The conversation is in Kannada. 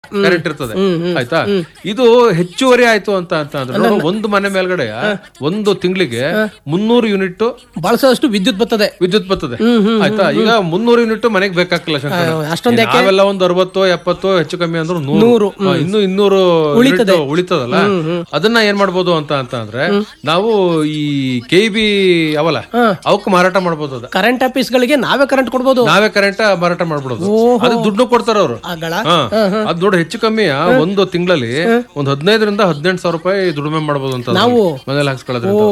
ಕರೆಂಟ್ ಇರ್ತದೆ ಆಯ್ತಾ ಇದು ಹೆಚ್ಚುವರಿ ಆಯ್ತು ಅಂತ ಅಂತ ಅಂದ್ರೆ ನೋಡು, ಒಂದು ಮನೆ ಮೇಲ್ಗಡೆ ಒಂದು ತಿಂಗಳಿಗೆ ಮುನ್ನೂರು ಯೂನಿಟ್ ಬಳಸೋಷ್ಟು ವಿದ್ಯುತ್ ಬರ್ತದೆ ವಿದ್ಯುತ್ ಬರ್ತದೆ ಆಯ್ತಾ ಈಗ ಮುನ್ನೂರು ಯೂನಿಟ್ ಮನೆಗೆ ಬೇಕಾಗಿಲ್ಲ ಅಷ್ಟೊಂದ್ ನಾವೆಲ್ಲ ಒಂದು ಅರವತ್ತು ಎಪ್ಪತ್ತು ಹೆಚ್ಚು ಕಮ್ಮಿ ಅಂದ್ರೆ ನೂರು ಹಾ, ಇನ್ನು ಇನ್ನೂರು ಯೂನಿಟ್ ಉಳಿತದಲ್ಲ ಅದನ್ನ ಏನ್ ಮಾಡ್ಬೋದು ಅಂತ ಅಂತ ಅಂದ್ರೆ ನಾವು ಈ ಕೆ ಬಿ ಅವಲ್ಲ ಅವಕ್ ಮಾರಾಟ ಮಾಡ್ಬೋದು ಅದ ಕರೆಂಟ್ ಆಫೀಸ್ಗಳಿಗೆ ನಾವೇ ಕರೆಂಟ್ ಕೊಡ್ಬೋದು ನಾವೇ ಕರೆಂಟ್ ಮಾರಾಟ ಮಾಡ್ಬಿಡೋದು ಅದು ದುಡ್ಡು ಕೊಡ್ತಾರ ಅವ್ರು ಆಗಳ ಹಾ ಅದ್ ನೋಡಿ ಹೆಚ್ಚು ಕಮ್ಮಿ ಒಂದು ತಿಂಗಳಲ್ಲಿ ಒಂದ್ ಹದಿನೈದರಿಂದ ಹದಿನೆಂಟು ಸಾವಿರ ರೂಪಾಯಿ ದುಡಿಮೆ ಮಾಡ್ಬೋದು ಅಂತ ಮನೇಲಿ ಹಾಕ್ಸ್ಕೊಳ್ಳೋದ್ರಿಂದ